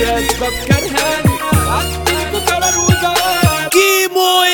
غير اسباب كرهاني عديكوا قرار وجواب كيمو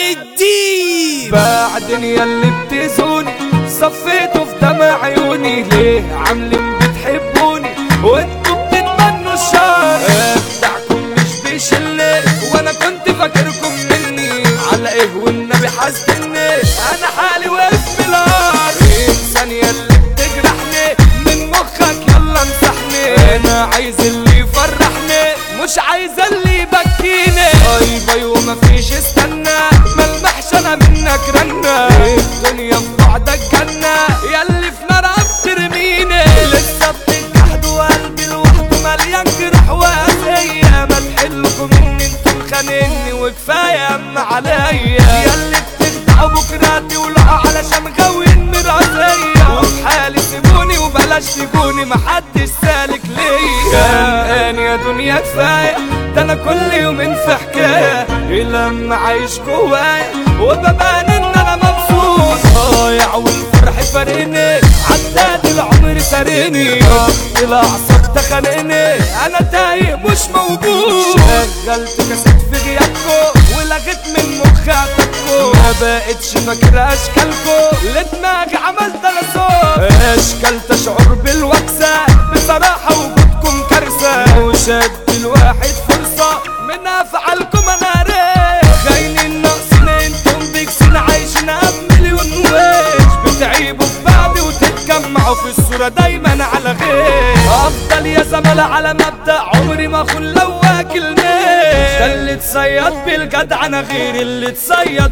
الدين بعدين يا اللي بتزوني صفيته في دمع عيوني ليه عاملين بتحبوني وانتوا بتتمنوا الشر ابدعكم مش بيشلي وانا كنت فاكركم مني على ايه والنبي حاسدني انا حالي واقف بالار انسان يا اللي بتجرحني من مخك يلا امسحني انا عايز اللي يفرحني مش عايز اللي يبكيني باي باي ومفيش استنى ملمحش انا منك رنة الدنيا في بعدك جنة ياللي في نار بترميني لسه بتجحد وقلبي لوحده مليان جرح وقاسية ما تحلكم ان انتم خانقني وكفاية اما عليا ياللي بتخدعوا بكراتي ولقى علشان غاويين مراسية وفي حالي سيبوني وبلاش تجوني محدش سالك ليا كان يا دنيا كفاية ده انا كل يومين في حكاية لما عايش جوايا وببان ان انا مبسوط ضايع والفرح فارقني عداد العمر سارقني الاعصاب تخانقني انا تايه مش موجود شغلت كاسات في غيابكم ولغيت من مخي عتبكم ما بقتش فاكر اشكالكم لدماغي عملت غصون اشكال تشعر بالوكسة بصراحة وجودكم كارثة وشد الواحد فرصة من افعالكم انا ريح خاينين ناقصين انتم بيكسين عايشين بمليون ويش بتعيبوا في بعض وتتجمعوا في الصورة دايما على غير افضل يا زملاء على مبدأ عمري ما اخون لو واكل نيش ده اللي اتصيد بالجدع انا غير اللي اتصيد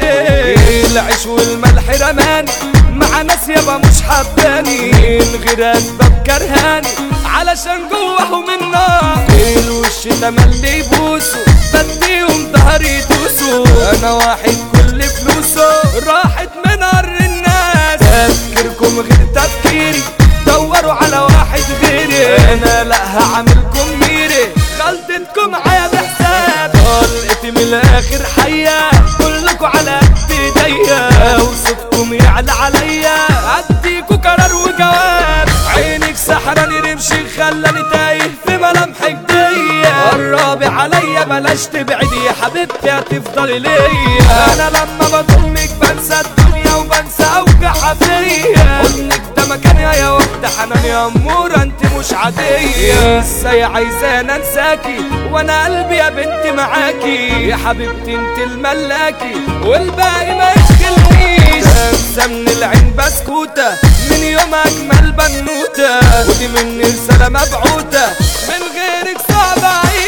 بالايه العيش والملح رماني مع ناس يابا مش حباني من غير اسباب كرهاني علشان جواهم النار الوش تملي يبوسوا بديهم ظهري يدوسوا انا واحد كل فلوسه راحت من ار الناس تفكيركم غير تفكيري دوروا على واحد غيري انا لا هعملكم ميري غلطتكم معايا بحساب طلقتي من الاخر حية كلكوا على قد ايديا وصوتكم يعلى عليا اديكوا قرار وجواب عينك سحراني رمشي خلاني تايه في ملامحك دي قربي عليا بلاش تبعدي يا حبيبتي هتفضلي ليا انا لما بضمك بنسى الدنيا وبنسى اوجع فيا حضنك ده مكان يا واحدة حنان يا امورة انت مش عادية ازاي عايزاني انساكي وانا قلبي يا بنتي معاكي يا حبيبتي انت الملاكي والباقي ما يشغلنيش انسى من العين بسكوتة من يوم اجمل بنوتة ودي مني رسالة مبعوتة من غيرك صعب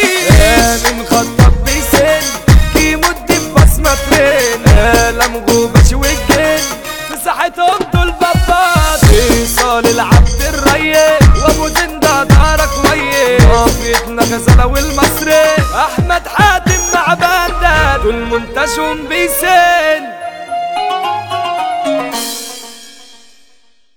اعيش من خطك بيسن كيمو الدب بصمة ترين قلم غوبش والجن في ساحتهم دول بابات ايصال العبد الريق وابو زنده دارك ويه قافيتنا غزالة والمصري احمد حاتم مع بندر دول منتشهم بيسن